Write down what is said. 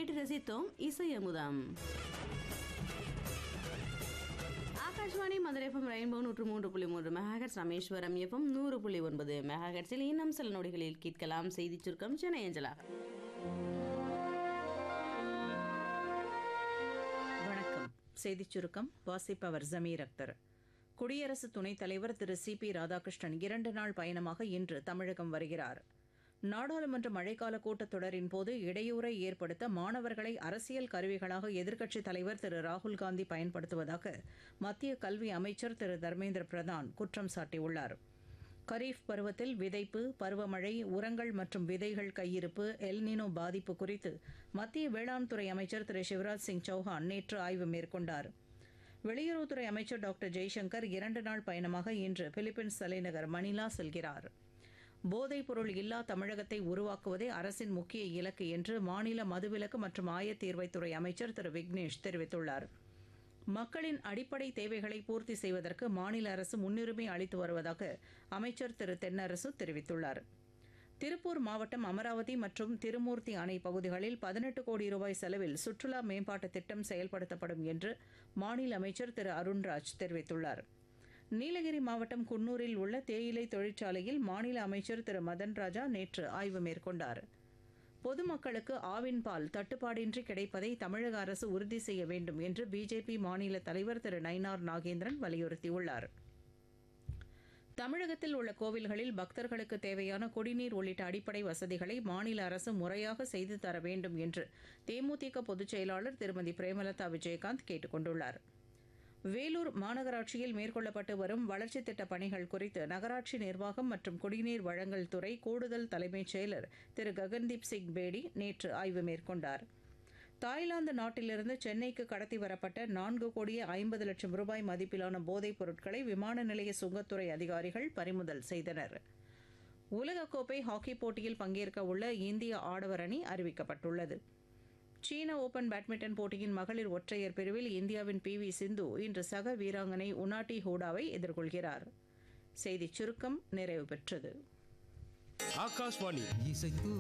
கேட்டு ரசித்தோம் இசை அமுதம் ஆகாஷ்வாணி மதுரை எஃப்எம் ரெயின்போ நூற்று மூன்று புள்ளி மூன்று மெகாஹெட்ஸ் ராமேஸ்வரம் எஃப்எம் நூறு புள்ளி ஒன்பது மெகாஹெட்ஸில் இன்னும் சில நொடிகளில் கேட்கலாம் செய்தி சுருக்கம் சென்னை ஏஞ்சலாக வணக்கம் செய்திச் சுருக்கம் வாசிப்பவர் ஜமீர் அக்தர் குடியரசு துணைத் தலைவர் திரு சி பி ராதாகிருஷ்ணன் இரண்டு நாள் பயணமாக இன்று தமிழகம் வருகிறார் நாடாளுமன்ற மழைக்கால கூட்டத்தொடரின் போது இடையூறை ஏற்படுத்த மாணவர்களை அரசியல் கருவிகளாக எதிர்க்கட்சித் தலைவர் திரு ராகுல் காந்தி பயன்படுத்துவதாக மத்திய கல்வி அமைச்சர் திரு தர்மேந்திர பிரதான் குற்றம் சாட்டியுள்ளார் கரீஃப் பருவத்தில் விதைப்பு பருவமழை உரங்கள் மற்றும் விதைகள் கையிருப்பு எல்னினோ பாதிப்பு குறித்து மத்திய வேளாண் துறை அமைச்சர் திரு சிவராஜ் சிங் சௌஹான் நேற்று ஆய்வு மேற்கொண்டார் வெளியுறவுத்துறை அமைச்சர் டாக்டர் ஜெய்சங்கர் இரண்டு நாள் பயணமாக இன்று பிலிப்பைன்ஸ் தலைநகர் மணிலா செல்கிறார் போதைப் பொருள் இல்லா தமிழகத்தை உருவாக்குவதே அரசின் முக்கிய இலக்கு என்று மாநில மதுவிலக்கு மற்றும் ஆயத்தீர்வைத்துறை அமைச்சர் திரு விக்னேஷ் தெரிவித்துள்ளார் மக்களின் அடிப்படை தேவைகளை பூர்த்தி செய்வதற்கு மாநில அரசு முன்னுரிமை அளித்து வருவதாக அமைச்சர் திரு தென்னரசு தெரிவித்துள்ளார் திருப்பூர் மாவட்டம் அமராவதி மற்றும் திருமூர்த்தி அணை பகுதிகளில் பதினெட்டு கோடி ரூபாய் செலவில் சுற்றுலா மேம்பாட்டு திட்டம் செயல்படுத்தப்படும் என்று மாநில அமைச்சர் திரு அருண்ராஜ் தெரிவித்துள்ளார் நீலகிரி மாவட்டம் குன்னூரில் உள்ள தேயிலை தொழிற்சாலையில் மாநில அமைச்சர் திரு மதன் ராஜா நேற்று ஆய்வு மேற்கொண்டார் பொதுமக்களுக்கு ஆவின் பால் தட்டுப்பாடின்றி கிடைப்பதை தமிழக அரசு உறுதி செய்ய வேண்டும் என்று பிஜேபி மாநில தலைவர் திரு நயினார் நாகேந்திரன் வலியுறுத்தியுள்ளார் தமிழகத்தில் உள்ள கோவில்களில் பக்தர்களுக்கு தேவையான குடிநீர் உள்ளிட்ட அடிப்படை வசதிகளை மாநில அரசு முறையாக செய்து தர வேண்டும் என்று தேமுதிக பொதுச் செயலாளர் திருமதி பிரேமலதா விஜயகாந்த் கேட்டுக் கொண்டுள்ளார் வேலூர் மாநகராட்சியில் மேற்கொள்ளப்பட்டு வரும் வளர்ச்சித் திட்டப் பணிகள் குறித்து நகராட்சி நிர்வாகம் மற்றும் குடிநீர் வழங்கல் துறை கூடுதல் தலைமைச் செயலர் திரு ககன்தீப் சிங் பேடி நேற்று ஆய்வு மேற்கொண்டார் தாய்லாந்து நாட்டிலிருந்து சென்னைக்கு கடத்தி வரப்பட்ட நான்கு கோடியே ஐம்பது லட்சம் ரூபாய் மதிப்பிலான போதைப் பொருட்களை விமான நிலைய சுங்கத்துறை அதிகாரிகள் பறிமுதல் செய்தனர் உலகக்கோப்பை ஹாக்கி போட்டியில் பங்கேற்க உள்ள இந்திய ஆடவர் அணி அறிவிக்கப்பட்டுள்ளது சீன ஓபன் பேட்மிண்டன் போட்டியின் மகளிர் ஒற்றையர் பிரிவில் இந்தியாவின் பி வி சிந்து இன்று சக வீராங்கனை உனாட்டி ஹூடாவை எதிர்கொள்கிறார் செய்திச் சுருக்கம் நிறைவு பெற்றது ஆகாஷ்வாணி இசைத்து